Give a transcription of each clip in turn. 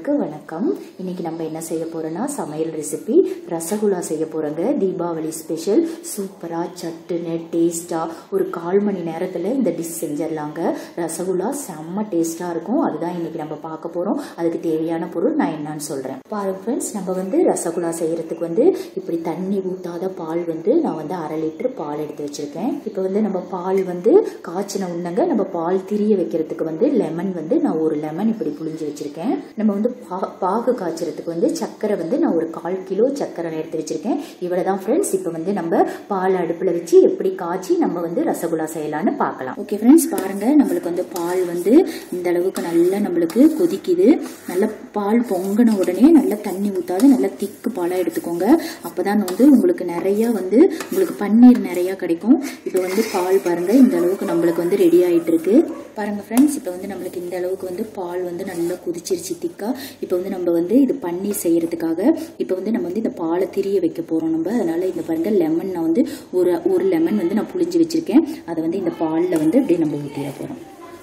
நேயர்களுக்கு வணக்கம் இன்னைக்கு நம்ம என்ன செய்ய போறோம்னா சமையல் ரெசிபி ரசகுல்லா செய்ய போறோங்க தீபாவளி ஸ்பெஷல் சூப்பரா சட்டுன்னு டேஸ்டா ஒரு கால் மணி நேரத்துல இந்த டிஷ் செஞ்சிடலாங்க ரசகுல்லா செம்ம டேஸ்டா இருக்கும் அதுதான் இன்னைக்கு நம்ம பார்க்க போறோம் அதுக்கு தேவையான பொருள் நான் என்னன்னு சொல்றேன் பாருங்க ஃப்ரெண்ட்ஸ் நம்ம வந்து ரசகுல்லா செய்யறதுக்கு வந்து இப்படி தண்ணி ஊத்தாத பால் வந்து நான் வந்து அரை லிட்டர் பால் எடுத்து வச்சிருக்கேன் இப்போ வந்து நம்ம பால் வந்து காய்ச்சின உடனங்க நம்ம பால் திரிய வைக்கிறதுக்கு வந்து லெமன் வந்து நான் ஒரு லெமன் இப்படி புளிஞ்சு வச்சிருக்கேன் நம்ம வந்து பா- பாகு காய்ச்சறதுக்கு வந்து சக்கரை வந்து நான் ஒரு கால் கிலோ சக்கரை எடுத்து வச்சிருக்கேன் இவ்வளவுதான் ஃப்ரெண்ட்ஸ் இப்போ வந்து நம்ம பால் அடுப்புல வச்சு எப்படி காய்ச்சி நம்ம வந்து ரசகுல்லா செய்யலாம்னு பார்க்கலாம் ஓகே ஃப்ரெண்ட்ஸ் பாருங்க நம்மளுக்கு வந்து பால் வந்து இந்த அளவுக்கு நல்லா நம்மளுக்கு கொதிக்குது நல்லா பால் பொங்கின உடனே நல்லா தண்ணி ஊத்தாது நல்லா திக்கு பாலா எடுத்துக்கோங்க அப்பதான் வந்து உங்களுக்கு நிறைய வந்து உங்களுக்கு பன்னீர் நிறைய கிடைக்கும் இப்போ வந்து பால் பாருங்க இந்த அளவுக்கு நம்மளுக்கு வந்து ரெடி ஆயிட்டு இருக்கு பாருங்க ஃப்ரெண்ட்ஸ் இப்போ வந்து நம்மளுக்கு இந்த அளவுக்கு வந்து பால் வந்து நல்லா கொதிச்சிருச்சு திக்கா இப்போ வந்து நம்ம வந்து இது பன்னீர் செய்யறதுக்காக இப்போ வந்து நம்ம வந்து இந்த பாலை திரிய வைக்க போறோம் நம்ம அதனால இந்த பாருங்க லெமன் நான் வந்து ஒரு ஒரு லெமன் வந்து நான் புளிஞ்சு வச்சிருக்கேன் அதை வந்து இந்த பாலில் வந்து அப்படியே நம்ம ஊற்றிட போறோம்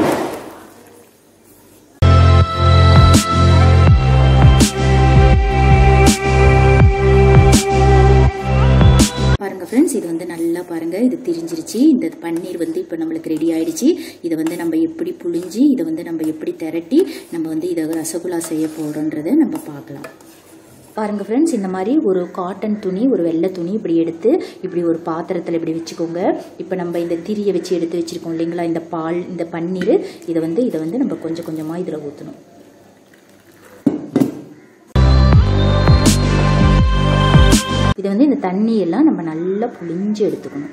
பாருங்க ஃப்ரெண்ட்ஸ் இது வந்து நல்லா பாருங்க இது திரிஞ்சிருச்சு இந்த பன்னீர் வந்து இப்போ நம்மளுக்கு ரெடி ஆயிடுச்சு இதை வந்து நம்ம எப்படி புளிஞ்சு இதை வந்து நம்ம எப்படி திரட்டி நம்ம வந்து இதை ரசகுல்லா செய்ய போறோன்றதை நம்ம பார்க்கலாம் பாருங்க ஃப்ரெண்ட்ஸ் இந்த மாதிரி ஒரு காட்டன் துணி ஒரு வெள்ளை துணி இப்படி எடுத்து இப்படி ஒரு பாத்திரத்தில் இப்படி வச்சுக்கோங்க இப்போ நம்ம இந்த திரியை வச்சு எடுத்து வச்சிருக்கோம் இல்லைங்களா இந்த பால் இந்த பன்னீர் இதை வந்து இதை வந்து நம்ம கொஞ்சம் கொஞ்சமாக இதில் ஊற்றணும் இதை வந்து இந்த தண்ணியெல்லாம் நம்ம நல்லா புளிஞ்சு எடுத்துக்கணும்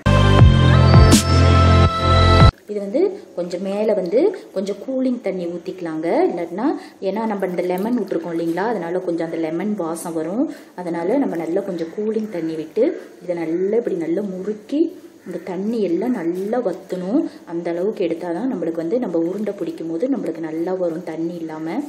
இது வந்து கொஞ்சம் மேலே வந்து கொஞ்சம் கூலிங் தண்ணி ஊற்றிக்கலாங்க இல்லாட்டினா ஏன்னா நம்ம இந்த லெமன் விட்டுருக்கோம் இல்லைங்களா அதனால கொஞ்சம் அந்த லெமன் வாசம் வரும் அதனால நம்ம நல்லா கொஞ்சம் கூலிங் தண்ணி விட்டு இதை நல்லா இப்படி நல்லா முறுக்கி இந்த தண்ணி எல்லாம் நல்லா வத்தணும் அந்த அளவுக்கு எடுத்தால் தான் நம்மளுக்கு வந்து நம்ம உருண்டை பிடிக்கும் போது நம்மளுக்கு நல்லா வரும் தண்ணி இல்லாமல்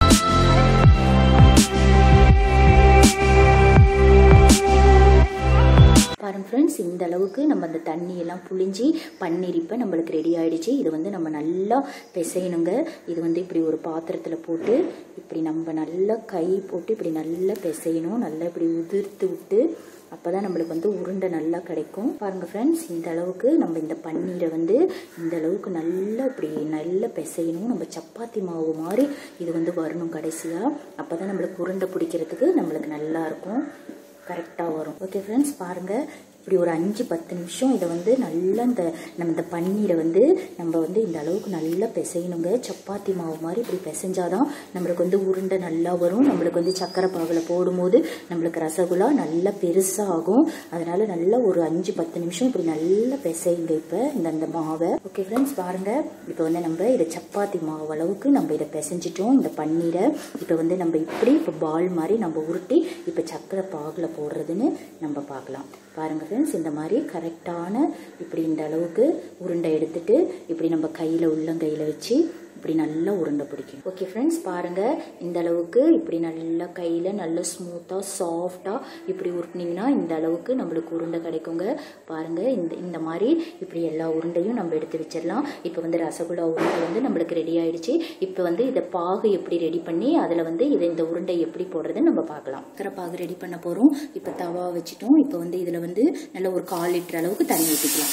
பாருங்க ஃப்ரெண்ட்ஸ் இந்த அளவுக்கு நம்ம அந்த தண்ணியெல்லாம் புளிஞ்சு பன்னீர் இப்போ நம்மளுக்கு ரெடி ஆயிடுச்சு இது வந்து நம்ம நல்லா பிசையணுங்க இது வந்து இப்படி ஒரு பாத்திரத்தில் போட்டு இப்படி நம்ம நல்லா கை போட்டு இப்படி நல்லா பிசையணும் நல்லா இப்படி உதிர்த்து விட்டு அப்பதான் நம்மளுக்கு வந்து உருண்டை நல்லா கிடைக்கும் பாருங்க ஃப்ரெண்ட்ஸ் இந்த அளவுக்கு நம்ம இந்த பன்னீரை வந்து இந்த அளவுக்கு நல்லா இப்படி நல்லா பிசையணும் நம்ம சப்பாத்தி மாவு மாதிரி இது வந்து வரணும் கடைசியா அப்பதான் நம்மளுக்கு உருண்டை பிடிக்கிறதுக்கு நம்மளுக்கு நல்லா இருக்கும் கரெக்டாக வரும் ஓகே ஃப்ரெண்ட்ஸ் பாருங்கள் இப்படி ஒரு அஞ்சு பத்து நிமிஷம் இதை வந்து நல்லா இந்த நம்ம இந்த பன்னீரை வந்து நம்ம வந்து இந்த அளவுக்கு நல்லா பிசையணுங்க சப்பாத்தி மாவு மாதிரி இப்படி பிசைஞ்சாதான் நம்மளுக்கு வந்து உருண்டை நல்லா வரும் நம்மளுக்கு வந்து சக்கரை பாகில் போடும்போது நம்மளுக்கு ரசகுல்லா நல்லா பெருசாக ஆகும் அதனால நல்லா ஒரு அஞ்சு பத்து நிமிஷம் இப்படி நல்லா பிசையுங்க இப்போ இந்த அந்த மாவை ஓகே ஃப்ரெண்ட்ஸ் பாருங்க இப்போ வந்து நம்ம இதை சப்பாத்தி மாவு அளவுக்கு நம்ம இதை பிசைஞ்சிட்டோம் இந்த பன்னீரை இப்போ வந்து நம்ம இப்படி இப்போ பால் மாதிரி நம்ம உருட்டி இப்போ சக்கரை பாகில் போடுறதுன்னு நம்ம பார்க்கலாம் பாருங்க ஃப்ரெண்ட்ஸ் இந்த மாதிரி கரெக்டான இப்படி இந்த அளவுக்கு உருண்டை எடுத்துட்டு இப்படி நம்ம கையில் உள்ளங்கையில் வச்சு இப்படி நல்லா உருண்டை பிடிக்கும் ஓகே ஃப்ரெண்ட்ஸ் பாருங்க இந்த அளவுக்கு இப்படி நல்லா கையில் நல்லா ஸ்மூத்தாக சாஃப்டாக இப்படி உருட்டினீங்கன்னா இந்த அளவுக்கு நம்மளுக்கு உருண்டை கிடைக்குங்க பாருங்க இந்த இந்த மாதிரி இப்படி எல்லா உருண்டையும் நம்ம எடுத்து வச்சிடலாம் இப்போ வந்து ரசகுல்லா உருண்டை வந்து நம்மளுக்கு ரெடி ஆயிடுச்சு இப்போ வந்து இதை பாகு எப்படி ரெடி பண்ணி அதில் வந்து இதை இந்த உருண்டை எப்படி போடுறதுன்னு நம்ம பார்க்கலாம் சக்கரை பாகு ரெடி பண்ண போகிறோம் இப்போ தவா வச்சுட்டோம் இப்போ வந்து இதில் வந்து நல்ல ஒரு கால் லிட்டர் அளவுக்கு தண்ணி ஊற்றிக்கலாம்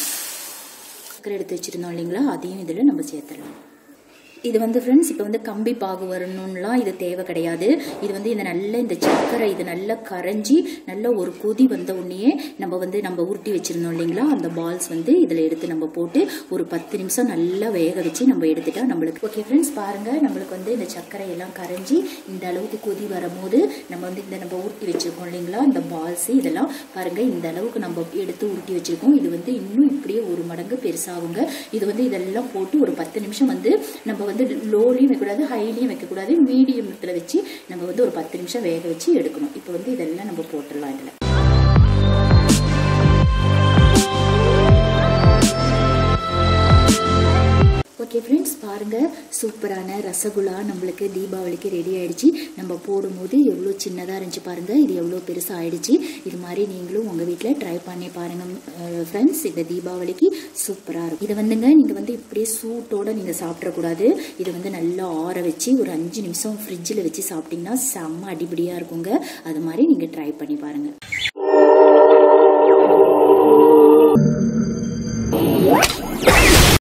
சக்கரை எடுத்து வச்சுருந்தோம் இல்லைங்களா அதையும் இதில் நம்ம சேர்த்துடலாம் இது வந்து ஃப்ரெண்ட்ஸ் இப்போ வந்து கம்பி பாகு வரணும்லாம் இது தேவை கிடையாது இது வந்து இந்த நல்ல இந்த சக்கரை இது நல்லா கரைஞ்சி நல்ல ஒரு கொதி வந்த உடனேயே நம்ம வந்து நம்ம உருட்டி வச்சிருந்தோம் இல்லைங்களா அந்த பால்ஸ் வந்து இதில் எடுத்து நம்ம போட்டு ஒரு பத்து நிமிஷம் நல்லா வேக வச்சு நம்ம எடுத்துட்டா நம்மளுக்கு ஓகே ஃப்ரெண்ட்ஸ் பாருங்க நம்மளுக்கு வந்து இந்த சர்க்கரை எல்லாம் கரைஞ்சி இந்த அளவுக்கு கொதி வரும்போது நம்ம வந்து இந்த நம்ம உருட்டி வச்சிருக்கோம் இல்லைங்களா இந்த பால்ஸ் இதெல்லாம் பாருங்க இந்த அளவுக்கு நம்ம எடுத்து உருட்டி வச்சிருக்கோம் இது வந்து இன்னும் இப்படியே ஒரு மடங்கு பெருசாகுங்க இது வந்து இதெல்லாம் போட்டு ஒரு பத்து நிமிஷம் வந்து நம்ம வந்து லோலையும் வைக்கக்கூடாது ஹைலையும் வைக்கக்கூடாது மீடியத்தில் வச்சு நம்ம வந்து ஒரு பத்து நிமிஷம் வேக வச்சு எடுக்கணும் இப்போ வந்து இதெல்லாம் நம்ம போட்டுடலாம் இதில் ஓகே ஓகே ஃப்ரெண்ட்ஸ் பாருங்கள் சூப்பரான ரசகுல்லா நம்மளுக்கு தீபாவளிக்கு ரெடி ஆயிடுச்சு நம்ம போடும்போது எவ்வளோ சின்னதாக இருந்துச்சு பாருங்கள் இது எவ்வளோ பெருசாக ஆயிடுச்சு இது மாதிரி நீங்களும் உங்கள் வீட்டில் ட்ரை பண்ணி பாருங்கள் ஃப்ரெண்ட்ஸ் இந்த தீபாவளிக்கு சூப்பராக இருக்கும் இது வந்துங்க நீங்கள் வந்து இப்படியே சூட்டோடு நீங்கள் சாப்பிட்றக்கூடாது இது வந்து நல்லா ஆற வச்சு ஒரு அஞ்சு நிமிஷம் ஃப்ரிட்ஜில் வச்சு சாப்பிட்டிங்கன்னா செம்ம அடிபடியாக இருக்குங்க அது மாதிரி நீங்கள் ட்ரை பண்ணி பாருங்கள்